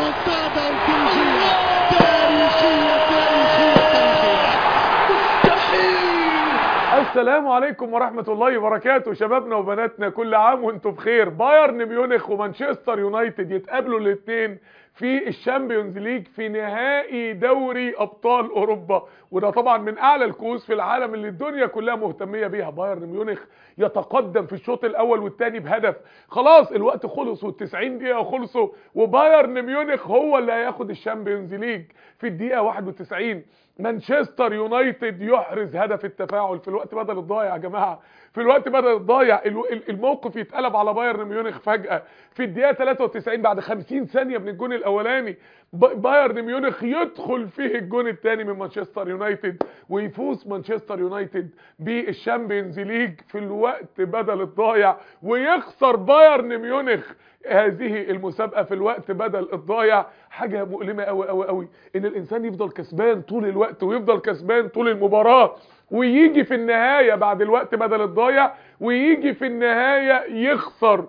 ريمونتادا تاريخية تاريخية تاريخية تاريخية السلام عليكم ورحمة الله وبركاته شبابنا وبناتنا كل عام وانتم بخير بايرن ميونخ ومانشستر يونايتد يتقابلوا الاثنين في الشامبيونز ليج في نهائي دوري ابطال اوروبا وده طبعا من اعلى الكؤوس في العالم اللي الدنيا كلها مهتميه بيها بايرن ميونخ يتقدم في الشوط الاول والثاني بهدف خلاص الوقت خلص وال90 دقيقه خلصوا وبايرن ميونخ هو اللي هياخد الشامبيونز ليج في الدقيقه 91 مانشستر يونايتد يحرز هدف التفاعل في الوقت بدل الضايع يا جماعه في الوقت بدل الضايع الو- ال- الموقف يتقلب على بايرن ميونخ فجأة في الدقيقة 93 بعد 50 ثانية من الجون الأولاني ب- بايرن ميونخ يدخل فيه الجون الثاني من مانشستر يونايتد ويفوز مانشستر يونايتد بالشامبيونز ليج في الوقت بدل الضايع ويخسر بايرن ميونخ هذه المسابقة في الوقت بدل الضايع حاجة مؤلمة قوي قوي قوي ان الانسان يفضل كسبان طول الوقت ويفضل كسبان طول المباراة ويجي في النهاية بعد الوقت بدل الضايع ويجي في النهاية يخسر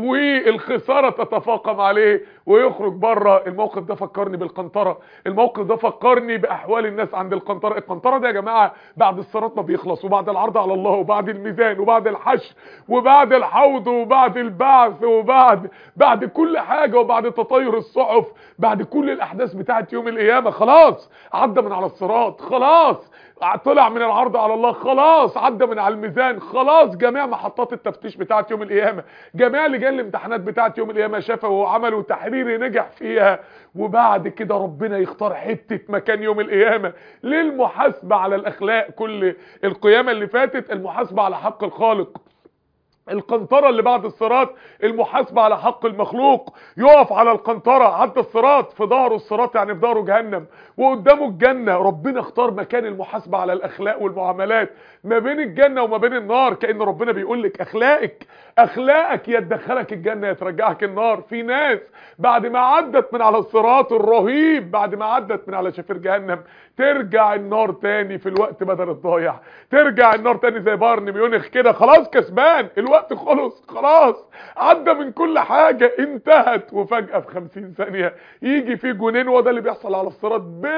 والخسارة تتفاقم عليه ويخرج بره الموقف ده فكرني بالقنطرة الموقف ده فكرني بأحوال الناس عند القنطرة القنطرة ده يا جماعة بعد الصراط ما بيخلص وبعد العرض على الله وبعد الميزان وبعد الحشر وبعد الحوض وبعد البعث وبعد بعد كل حاجة وبعد تطاير الصحف بعد كل الأحداث بتاعت يوم القيامة خلاص عدى من على الصراط خلاص طلع من العرض على الله خلاص عدى من على الميزان خلاص جميع محطات التفتيش بتاعت يوم القيامة جميع لجان الامتحانات بتاعت يوم القيامة شافوا وعملوا تحريري نجح فيها وبعد كده ربنا يختار حتة مكان يوم القيامة للمحاسبة على الأخلاق كل القيامة اللي فاتت المحاسبة على حق الخالق القنطرة اللي بعد الصراط المحاسبة على حق المخلوق يقف على القنطرة عدى الصراط في ظهره الصراط يعني في ظهره جهنم وقدامه الجنة ربنا اختار مكان المحاسبة على الأخلاق والمعاملات ما بين الجنة وما بين النار كأن ربنا بيقول لك أخلاقك أخلاقك يا تدخلك الجنة يا ترجعك النار في ناس بعد ما عدت من على الصراط الرهيب بعد ما عدت من على شفير جهنم ترجع النار تاني في الوقت بدل الضايع ترجع النار تاني زي بايرن ميونخ كده خلاص كسبان الوقت خلص خلاص عدى من كل حاجة انتهت وفجأة في خمسين ثانية يجي في جونين وده اللي بيحصل على الصراط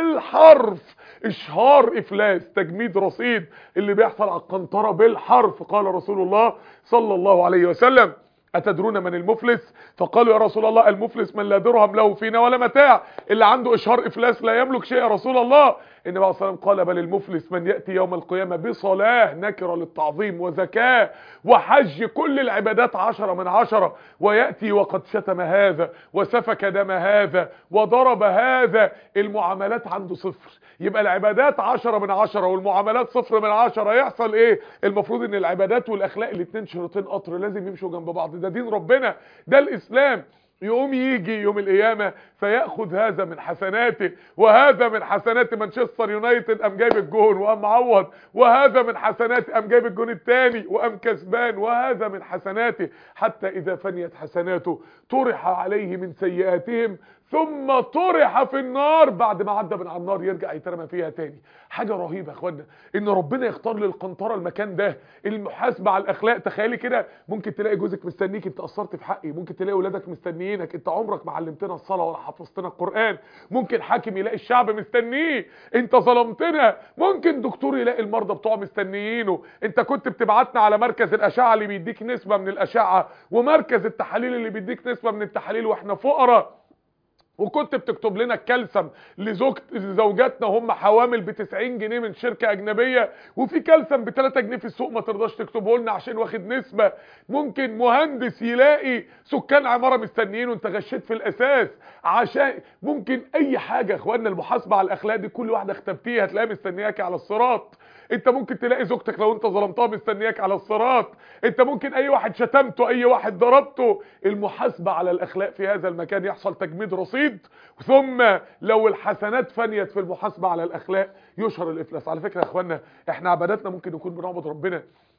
بالحرف اشهار افلاس تجميد رصيد اللي بيحصل على القنطرة بالحرف قال رسول الله صلى الله عليه وسلم أتدرون من المفلس فقالوا يا رسول الله المفلس من لا درهم له فينا ولا متاع اللي عنده إشهار إفلاس لا يملك شيء يا رسول الله النبي عليه الصلاة والسلام قال بل المفلس من يأتي يوم القيامة بصلاة نكرة للتعظيم وزكاة وحج كل العبادات عشرة من عشرة ويأتي وقد شتم هذا وسفك دم هذا وضرب هذا المعاملات عنده صفر يبقى العبادات عشرة من عشرة والمعاملات صفر من عشرة يحصل ايه المفروض ان العبادات والاخلاق الاتنين شريطين قطر لازم يمشوا جنب بعض ده دين ربنا ده الاسلام يقوم يجي يوم القيامة فيأخذ هذا من حسناته وهذا من حسنات مانشستر يونايتد قام جايب الجون وقام معوض وهذا من حسناته قام جايب الجون الثاني وقام كسبان وهذا من حسناته حتى إذا فنيت حسناته طرح عليه من سيئاتهم ثم طرح في النار بعد ما عدى من على النار يرجع يترمى فيها تاني حاجة رهيبة يا اخوانا ان ربنا يختار للقنطرة المكان ده المحاسبة على الاخلاق تخيلي كده ممكن تلاقي جوزك مستنيك انت قصرت في حقي ممكن تلاقي ولادك مستنيينك انت عمرك ما علمتنا الصلاة ولا حفظتنا القرآن ممكن حاكم يلاقي الشعب مستنيه انت ظلمتنا ممكن دكتور يلاقي المرضى بتوعه مستنيينه انت كنت بتبعتنا على مركز الاشعة اللي بيديك نسبة من الاشعة ومركز التحاليل اللي بيديك نسبة من التحاليل واحنا فقراء وكنت بتكتب لنا الكلسم لزوجت لزوجاتنا هم حوامل ب 90 جنيه من شركه اجنبيه وفي كلسم ب 3 جنيه في السوق ما ترضاش تكتبه لنا عشان واخد نسبه ممكن مهندس يلاقي سكان عماره مستنيين وانت غشيت في الاساس عشان ممكن اي حاجه يا اخوانا المحاسبه على الاخلاق دي كل واحده اختبتيها هتلاقيها مستنياكي على الصراط انت ممكن تلاقي زوجتك لو انت ظلمتها مستنياك على الصراط انت ممكن اي واحد شتمته اي واحد ضربته المحاسبه على الاخلاق في هذا المكان يحصل تجميد رصيد ثم لو الحسنات فنيت في المحاسبه على الاخلاق يشهر الافلاس على فكره يا اخوانا احنا عباداتنا ممكن نكون بنعبد ربنا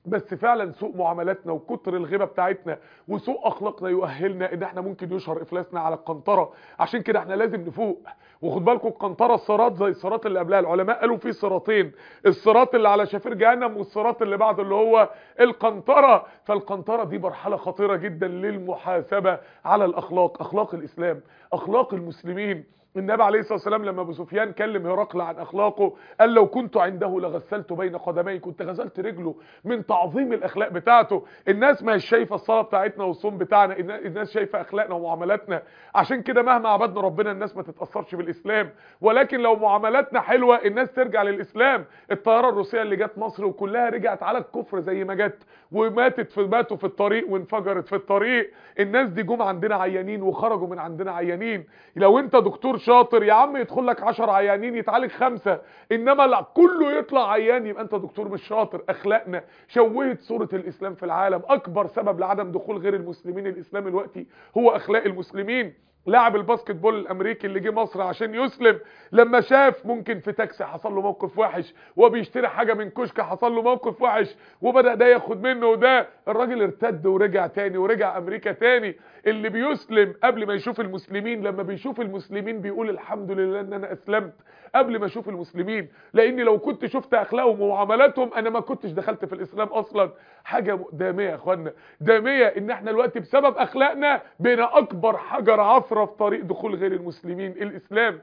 بس فعلا سوء معاملاتنا وكتر الغيبه بتاعتنا وسوء اخلاقنا يؤهلنا ان احنا ممكن يشهر افلاسنا على القنطره عشان كده احنا لازم نفوق وخد بالكم القنطره الصراط زي الصراط اللي قبلها العلماء قالوا في صراطين الصراط اللي على شفير جهنم والصراط اللي بعده اللي هو القنطره فالقنطره دي مرحله خطيره جدا للمحاسبه على الاخلاق اخلاق الاسلام اخلاق المسلمين النبي عليه الصلاه والسلام لما ابو سفيان كلم هرقل عن اخلاقه قال لو كنت عنده لغسلت بين قدمي كنت غسلت رجله من تعظيم الاخلاق بتاعته الناس ما هي شايفه الصلاه بتاعتنا والصوم بتاعنا الناس شايفه اخلاقنا ومعاملاتنا عشان كده مهما عبدنا ربنا الناس ما تتاثرش بالاسلام ولكن لو معاملاتنا حلوه الناس ترجع للاسلام الطياره الروسيه اللي جت مصر وكلها رجعت على الكفر زي ما جت وماتت في ماتوا في الطريق وانفجرت في الطريق الناس دي جم عندنا عيانين وخرجوا من عندنا عيانين لو انت دكتور شاطر يا عم يدخل لك 10 عيانين يتعالج خمسة انما لا كله يطلع عيان يبقى انت دكتور مش شاطر اخلاقنا شوهت صورة الاسلام في العالم اكبر سبب لعدم دخول غير المسلمين الاسلام الوقتي هو اخلاق المسلمين لاعب الباسكت بول الامريكي اللي جه مصر عشان يسلم لما شاف ممكن في تاكسي حصل له موقف وحش وبيشتري حاجه من كشك حصل له موقف وحش وبدا ده ياخد منه وده الراجل ارتد ورجع تاني ورجع امريكا تاني اللي بيسلم قبل ما يشوف المسلمين لما بيشوف المسلمين بيقول الحمد لله ان انا اسلمت قبل ما اشوف المسلمين لاني لو كنت شفت اخلاقهم ومعاملاتهم انا ما كنتش دخلت في الاسلام اصلا حاجه داميه يا اخوانا داميه ان احنا دلوقتي بسبب اخلاقنا بقينا اكبر حجر عثره في طريق دخول غير المسلمين الاسلام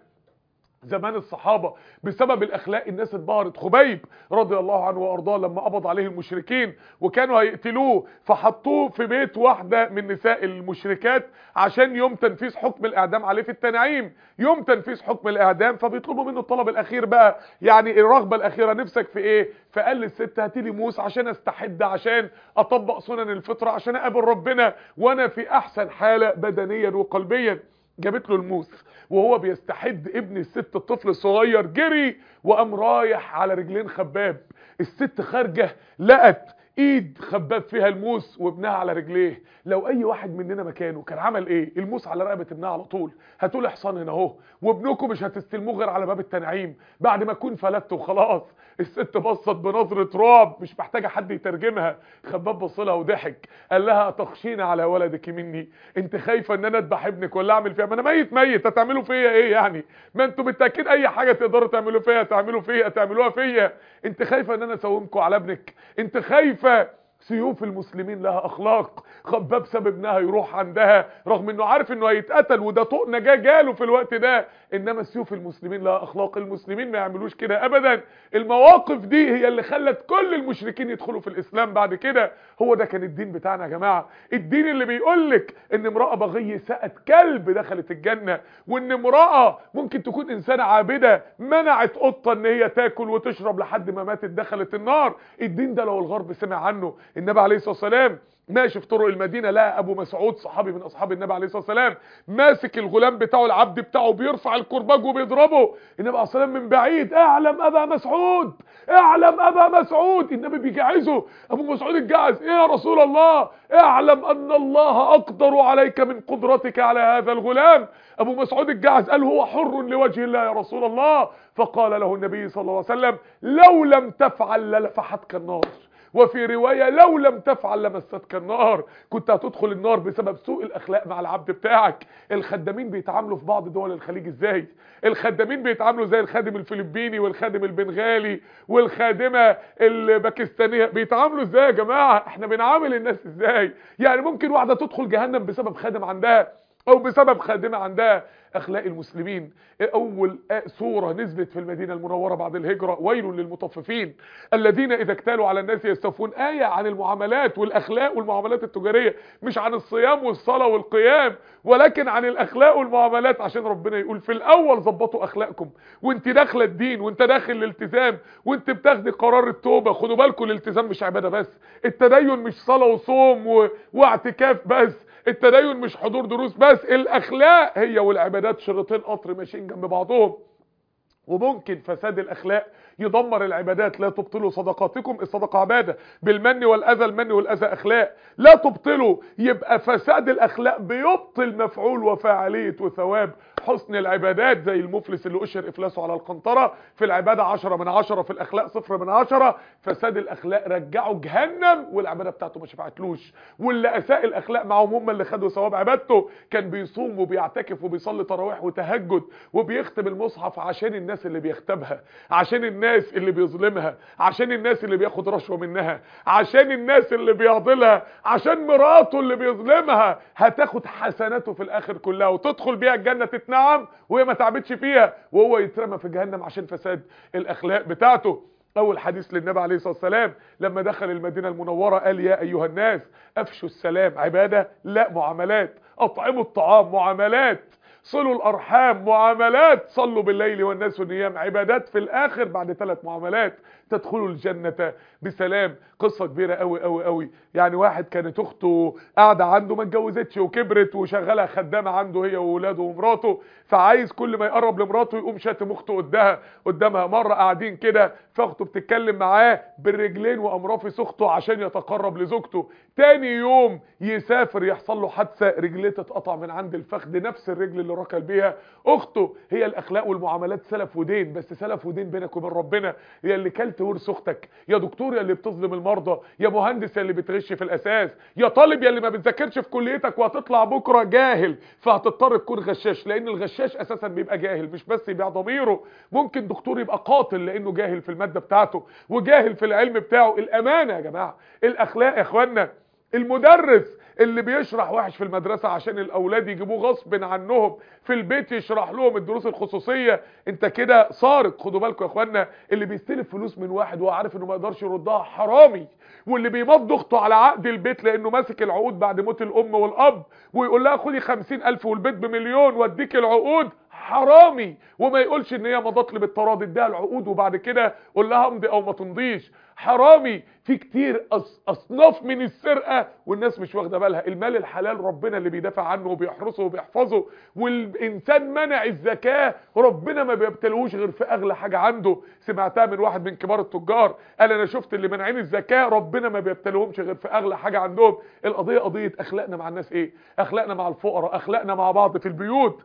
زمان الصحابة بسبب الأخلاق الناس اتبهرت خبيب رضي الله عنه وأرضاه لما قبض عليه المشركين وكانوا هيقتلوه فحطوه في بيت واحدة من نساء المشركات عشان يوم تنفيذ حكم الإعدام عليه في التنعيم يوم تنفيذ حكم الإعدام فبيطلبوا منه الطلب الأخير بقى يعني الرغبة الأخيرة نفسك في إيه فقال للست هاتي لي موس عشان استحد عشان أطبق سنن الفطرة عشان أقابل ربنا وأنا في أحسن حالة بدنيا وقلبيا جابت له الموس وهو بيستحد ابن الست الطفل الصغير جري وقام رايح على رجلين خباب الست خارجه لقت ايد خباب فيها الموس وابنها على رجليه لو اي واحد مننا مكانه كان عمل ايه الموس على رقبه ابنها على طول هاتوا لي حصان هنا اهو وابنكم مش هتستلموه غير على باب التنعيم بعد ما اكون فلت وخلاص الست بصت بنظره رعب مش محتاجه حد يترجمها خباب بص لها وضحك قال لها تخشين على ولدك مني انت خايفه ان انا اذبح ابنك ولا اعمل فيها ما انا ميت ميت هتعملوا فيا ايه يعني ما انتوا بالتاكيد اي حاجه تقدروا تعملوا فيها تعملوا فيا تعملوها فيا انت خايفه ان انا اسومكم على ابنك انت خايفه سيوف المسلمين لها اخلاق خباب ساب ابنها يروح عندها رغم انه عارف انه هيتقتل وده طوق نجاه جاله في الوقت ده انما سيوف المسلمين لها اخلاق المسلمين ما يعملوش كده ابدا المواقف دي هي اللي خلت كل المشركين يدخلوا في الاسلام بعد كده هو ده كان الدين بتاعنا يا جماعه الدين اللي بيقول لك ان امراه بغي سقت كلب دخلت الجنه وان امراه ممكن تكون انسانه عابده منعت قطه ان هي تاكل وتشرب لحد ما ماتت دخلت النار الدين ده لو الغرب سمع عنه النبي عليه الصلاه والسلام ماشي في طرق المدينه لقى ابو مسعود صحابي من اصحاب النبي عليه الصلاه والسلام ماسك الغلام بتاعه العبد بتاعه بيرفع الكرباج وبيضربه النبي عليه الصلاه والسلام من بعيد اعلم ابا مسعود اعلم ابا مسعود النبي بيجعزه ابو مسعود اتجعز ايه يا رسول الله اعلم ان الله اقدر عليك من قدرتك على هذا الغلام ابو مسعود اتجعز قال هو حر لوجه الله يا رسول الله فقال له النبي صلى الله عليه وسلم لو لم تفعل للفحتك النار وفي رواية لو لم تفعل لمستك النار كنت هتدخل النار بسبب سوء الاخلاق مع العبد بتاعك الخدامين بيتعاملوا في بعض دول الخليج ازاي الخدامين بيتعاملوا زي الخادم الفلبيني والخادم البنغالي والخادمة الباكستانية بيتعاملوا ازاي يا جماعة احنا بنعامل الناس ازاي يعني ممكن واحدة تدخل جهنم بسبب خادم عندها او بسبب خادمة عندها اخلاق المسلمين اول سورة نزلت في المدينة المنورة بعد الهجرة ويل للمطففين الذين اذا اكتالوا على الناس يستوفون آية عن المعاملات والاخلاق والمعاملات التجارية مش عن الصيام والصلاة والقيام ولكن عن الاخلاق والمعاملات عشان ربنا يقول في الاول ظبطوا اخلاقكم وانت داخله الدين وانت داخل الالتزام وانت بتاخدي قرار التوبة خدوا بالكم الالتزام مش عبادة بس التدين مش صلاة وصوم و... واعتكاف بس التدين مش حضور دروس بس الاخلاق هي والعبادات شريطين قطر ماشيين جنب بعضهم وممكن فساد الاخلاق يدمر العبادات لا تبطلوا صدقاتكم الصدقه عباده بالمن والاذى المن والاذى اخلاق لا تبطلوا يبقى فساد الاخلاق بيبطل مفعول وفاعليه وثواب حسن العبادات زي المفلس اللي اشهر افلاسه على القنطره في العباده 10 من 10 في الاخلاق صفر من 10 فساد الاخلاق رجعه جهنم والعباده بتاعته ما شفعتلوش واللي اساء الاخلاق معاهم هم اللي خدوا ثواب عبادته كان بيصوم وبيعتكف وبيصلي تراويح وتهجد وبيختم المصحف عشان الناس اللي بيختبها عشان الناس اللي بيظلمها عشان الناس اللي بياخد رشوه منها عشان الناس اللي بيعضلها عشان مراته اللي بيظلمها هتاخد حسناته في الاخر كلها وتدخل بيها الجنه تتنعم وهي ما تعبتش فيها وهو يترمى في جهنم عشان فساد الاخلاق بتاعته اول حديث للنبي عليه الصلاه والسلام لما دخل المدينه المنوره قال يا ايها الناس افشوا السلام عباده لا معاملات اطعموا الطعام معاملات صلوا الارحام معاملات صلوا بالليل والناس نيام عبادات في الاخر بعد ثلاث معاملات تدخلوا الجنة بسلام قصة كبيرة قوي قوي قوي يعني واحد كانت اخته قاعدة عنده ما اتجوزتش وكبرت وشغالها خدامة عنده هي وولاده ومراته فعايز كل ما يقرب لمراته يقوم شاتم اخته قدامها قدامها مرة قاعدين كده فاخته بتتكلم معاه بالرجلين وقام رافس اخته عشان يتقرب لزوجته تاني يوم يسافر يحصل له حادثة رجليه تتقطع من عند الفخذ نفس الرجل اللي ركل بيها اخته هي الاخلاق والمعاملات سلف ودين بس سلف ودين بينك وبين ربنا هي اللي كلت ورث اختك يا دكتور يا اللي بتظلم المرضى يا مهندس يا اللي بتغش في الاساس يا طالب يا اللي ما بتذاكرش في كليتك وهتطلع بكره جاهل فهتضطر تكون غشاش لان الغشاش اساسا بيبقى جاهل مش بس يبيع ضميره ممكن دكتور يبقى قاتل لانه جاهل في الماده بتاعته وجاهل في العلم بتاعه الامانه يا جماعه الاخلاق يا اخوانا المدرس اللي بيشرح وحش في المدرسة عشان الاولاد يجيبوه غصب عنهم في البيت يشرح لهم الدروس الخصوصية انت كده سارق خدوا بالكم يا اخوانا اللي بيستلف فلوس من واحد وهو عارف انه ما يقدرش يردها حرامي واللي بيمض اخته على عقد البيت لانه ماسك العقود بعد موت الام والاب ويقول لها خدي خمسين الف والبيت بمليون واديك العقود حرامي وما يقولش ان هي مضت لي بالتراضي اديها العقود وبعد كده قول لها امضي او ما تمضيش حرامي في كتير أص... اصناف من السرقه والناس مش واخده بالها المال الحلال ربنا اللي بيدافع عنه وبيحرسه وبيحفظه والانسان منع الزكاه ربنا ما بيبتلوش غير في اغلى حاجه عنده سمعتها من واحد من كبار التجار قال انا شفت اللي مانعين الزكاه ربنا ما بيبتلهمش غير في اغلى حاجه عندهم القضيه قضيه اخلاقنا مع الناس ايه اخلاقنا مع الفقراء اخلاقنا مع بعض في البيوت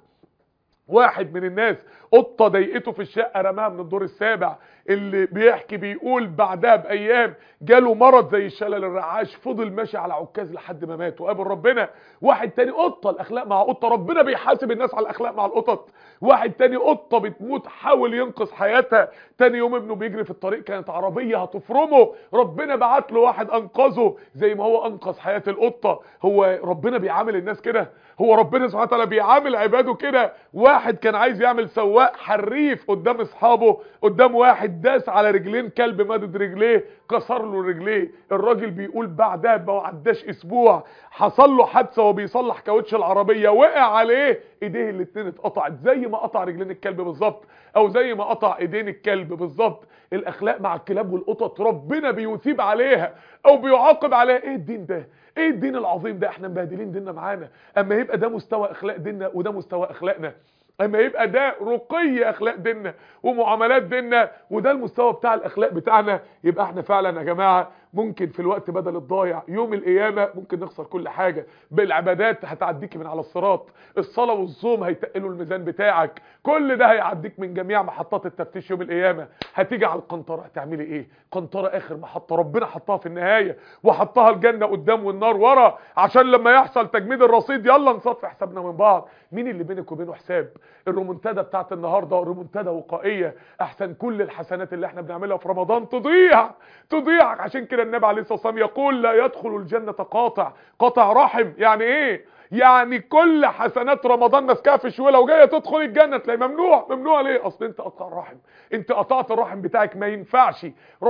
واحد من الناس قطه ضايقته في الشقه رماها من الدور السابع اللي بيحكي بيقول بعدها بايام جاله مرض زي الشلل الرعاش فضل ماشي على عكاز لحد ما مات وقابل ربنا واحد تاني قطه الاخلاق مع قطه ربنا بيحاسب الناس على الاخلاق مع القطط واحد تاني قطه بتموت حاول ينقذ حياتها تاني يوم ابنه بيجري في الطريق كانت عربيه هتفرمه ربنا بعت له واحد انقذه زي ما هو انقذ حياه القطه هو ربنا بيعامل الناس كده هو ربنا سبحانه وتعالى بيعامل عباده كده واحد كان عايز يعمل سواق حريف قدام اصحابه قدام واحد داس على رجلين كلب مدد رجليه كسر له رجليه الراجل بيقول بعدها ما عداش اسبوع حصل له حادثه وبيصلح كاوتش العربيه وقع عليه ايديه الاتنين اتقطعت زي ما قطع رجلين الكلب بالظبط او زي ما قطع ايدين الكلب بالظبط الاخلاق مع الكلاب والقطط ربنا بيثيب عليها او بيعاقب عليها ايه الدين ده ايه الدين العظيم ده احنا مبهدلين ديننا معانا اما يبقى ده مستوى اخلاق ديننا وده مستوى اخلاقنا اما يبقى ده رقي اخلاق ديننا ومعاملات ديننا وده المستوى بتاع الاخلاق بتاعنا يبقى احنا فعلا يا جماعه ممكن في الوقت بدل الضايع يوم القيامه ممكن نخسر كل حاجه بالعبادات هتعديك من على الصراط الصلاه والصوم هيتقلوا الميزان بتاعك كل ده هيعديك من جميع محطات التفتيش يوم القيامه هتيجي على القنطره هتعملي ايه قنطره اخر محطه ربنا حطها في النهايه وحطها الجنه قدام والنار ورا عشان لما يحصل تجميد الرصيد يلا نصفي حسابنا من بعض مين اللي بينك وبينه حساب الرومنتادا بتاعت النهارده رومنتادا وقائيه احسن كل الحسنات اللي احنا بنعملها في رمضان تضيع تضيع عشان كده النبي عليه الصلاه والسلام يقول لا يدخل الجنه قاطع قطع رحم يعني ايه يعني كل حسنات رمضان ماسكاها في شويه لو جايه تدخل الجنه تلاقي ممنوع ممنوع ليه اصل انت قطع الرحم انت قطعت الرحم بتاعك ما ينفعش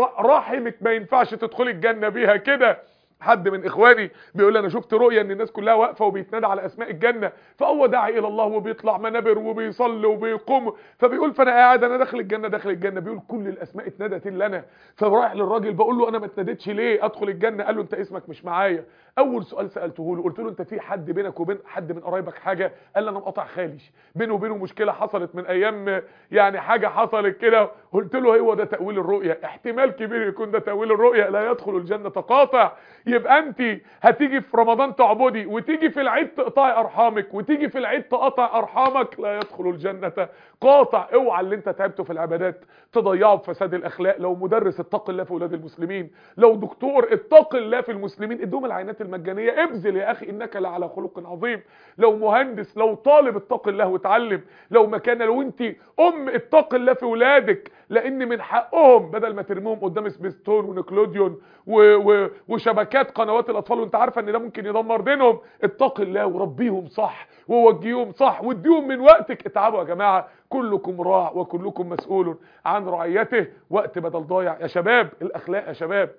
رحمك ما ينفعش تدخل الجنه بيها كده حد من اخواني بيقول لي انا شفت رؤيه ان الناس كلها واقفه وبيتنادى على اسماء الجنه فهو داعي الى الله وبيطلع منابر وبيصلي وبيقوم فبيقول فانا قاعد انا داخل الجنه داخل الجنه بيقول كل الاسماء اتندت لنا فرايح للراجل بقول له انا ما اتناديتش ليه ادخل الجنه قال له انت اسمك مش معايا اول سؤال سالته له قلت له انت في حد بينك وبين حد من قرايبك حاجه قال لي انا مقاطع خالي بينه وبينه مشكله حصلت من ايام يعني حاجه حصلت كده قلت له هو ده تاويل الرؤيه احتمال كبير يكون ده تاويل الرؤيه لا يدخل الجنه قاطع يبقى انت هتيجي في رمضان تعبدي وتيجي في العيد تقطعي ارحامك وتيجي في العيد تقطع ارحامك لا يدخل الجنه قاطع اوعى اللي انت تعبته في العبادات تضيعه بفساد الاخلاق لو مدرس اتق الله في اولاد المسلمين لو دكتور اتق الله في المسلمين ادوهم العينات المجانيه ابذل يا اخي انك لعلى خلق عظيم لو مهندس لو طالب اتق الله وتعلم لو مكان لو انت ام اتق الله في ولادك لان من حقهم بدل ما ترميهم قدام سبيستون ونيكلوديون و و وشبكات قنوات الاطفال وانت عارفه ان ده ممكن يدمر دينهم اتق الله وربيهم صح ووجهيهم صح واديهم من وقتك اتعبوا يا جماعه كلكم راع وكلكم مسؤول عن رعيته وقت بدل ضايع يا شباب الاخلاق يا شباب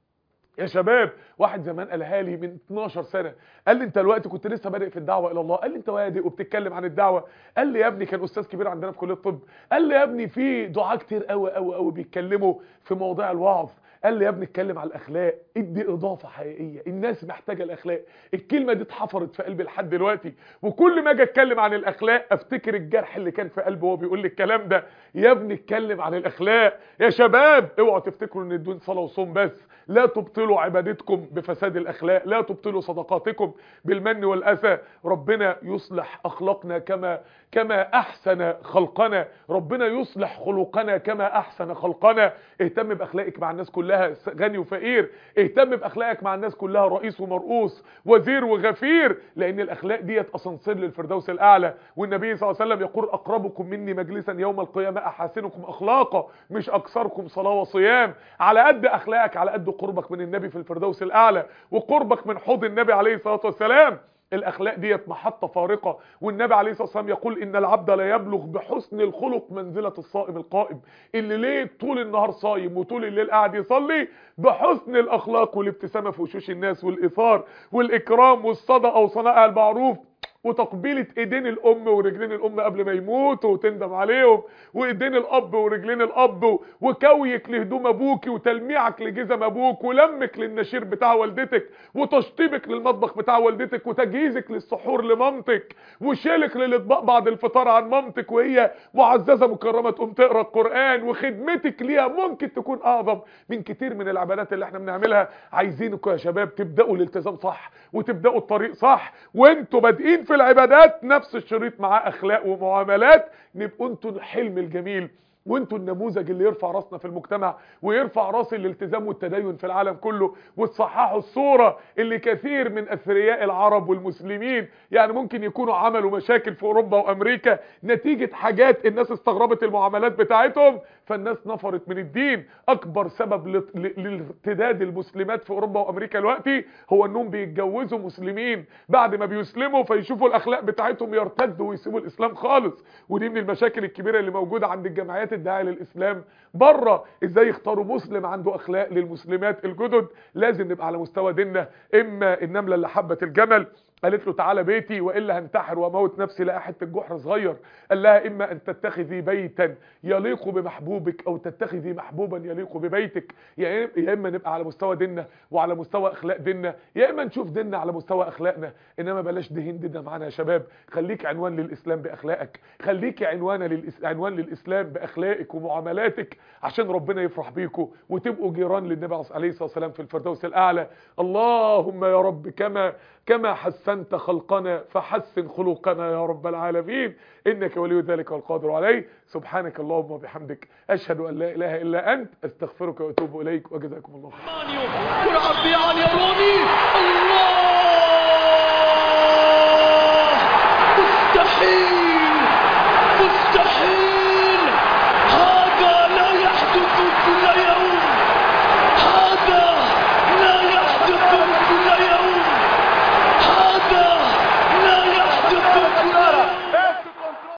يا شباب واحد زمان قالها لي من 12 سنه قال لي انت دلوقتي كنت لسه بادئ في الدعوه الى الله قال لي انت وادئ وبتتكلم عن الدعوه قال لي يا ابني كان استاذ كبير عندنا في كليه الطب قال لي يا ابني في دعاه كتير قوي قوي قوي بيتكلموا في مواضيع الوعظ قال لي يا ابني اتكلم على الاخلاق ادي اضافه حقيقيه الناس محتاجه الاخلاق الكلمه دي اتحفرت في قلبي لحد دلوقتي وكل ما اجي اتكلم عن الاخلاق افتكر الجرح اللي كان في قلبي وهو بيقول لي الكلام ده يا ابني اتكلم عن الاخلاق يا شباب اوعوا تفتكروا ان الدين صلاه وصوم بس لا تبطلوا عبادتكم بفساد الاخلاق لا تبطلوا صدقاتكم بالمن والاذى ربنا يصلح اخلاقنا كما كما احسن خلقنا ربنا يصلح خلقنا كما احسن خلقنا اهتم باخلاقك مع الناس كلها غني وفقير اهتم باخلاقك مع الناس كلها رئيس ومرؤوس وزير وغفير لان الاخلاق ديت اسانسير للفردوس الاعلى والنبي صلى الله عليه وسلم يقول اقربكم مني مجلسا يوم القيامه احاسنكم اخلاقا مش اكثركم صلاه وصيام على قد اخلاقك على قد قربك من النبي في الفردوس الاعلى وقربك من حوض النبي عليه الصلاه والسلام الاخلاق ديت محطه فارقه والنبي عليه الصلاه والسلام يقول ان العبد لا يبلغ بحسن الخلق منزله الصائم القائم اللي ليه طول النهار صايم وطول الليل قاعد يصلي بحسن الاخلاق والابتسامه في وشوش الناس والايثار والاكرام والصدقه وصنائع المعروف وتقبيلة ايدين الام ورجلين الام قبل ما يموتوا وتندم عليهم وايدين الاب ورجلين الاب وكويك لهدوم ابوك وتلميعك لجزم ابوك ولمك للنشير بتاع والدتك وتشطيبك للمطبخ بتاع والدتك وتجهيزك للسحور لمامتك وشيلك للاطباق بعد الفطار عن مامتك وهي معززه مكرمه تقوم تقرا القران وخدمتك ليها ممكن تكون اعظم من كتير من العبادات اللي احنا بنعملها عايزينكم يا شباب تبداوا الالتزام صح وتبداوا الطريق صح وانتوا بادئين في العبادات نفس الشريط معاه اخلاق ومعاملات نبقوا انتوا الحلم الجميل وانتوا النموذج اللي يرفع راسنا في المجتمع ويرفع راس الالتزام والتدين في العالم كله وتصححوا الصورة اللي كثير من اثرياء العرب والمسلمين يعني ممكن يكونوا عملوا مشاكل في اوروبا وامريكا نتيجة حاجات الناس استغربت المعاملات بتاعتهم فالناس نفرت من الدين اكبر سبب لارتداد المسلمات في اوروبا وامريكا دلوقتي هو انهم بيتجوزوا مسلمين بعد ما بيسلموا فيشوفوا الاخلاق بتاعتهم يرتدوا ويسيبوا الاسلام خالص ودي من المشاكل الكبيرة اللي موجودة عند الجمعيات الداعية للإسلام بره ازاي يختاروا مسلم عنده أخلاق للمسلمات الجدد لازم نبقى على مستوى ديننا إما النملة اللي حبت الجمل قالت له تعالى بيتي والا هنتحر واموت نفسي لا حته جحر صغير قال لها اما ان تتخذي بيتا يليق بمحبوبك او تتخذي محبوبا يليق ببيتك يا اما نبقى على مستوى ديننا وعلى مستوى اخلاق ديننا يا اما نشوف ديننا على مستوى اخلاقنا انما بلاش دهين ديننا معانا يا شباب خليك عنوان للاسلام باخلاقك خليك عنوان للإس... عنوان للاسلام باخلاقك ومعاملاتك عشان ربنا يفرح بيكم وتبقوا جيران للنبي عليه الصلاه والسلام في الفردوس الاعلى اللهم يا رب كما كما حسنت خلقنا فحسن خلقنا يا رب العالمين إنك ولي ذلك والقادر عليه سبحانك اللهم وبحمدك أشهد أن لا إله إلا أنت أستغفرك وأتوب إليك وجزاكم الله خير كل عبد يعني يروني الله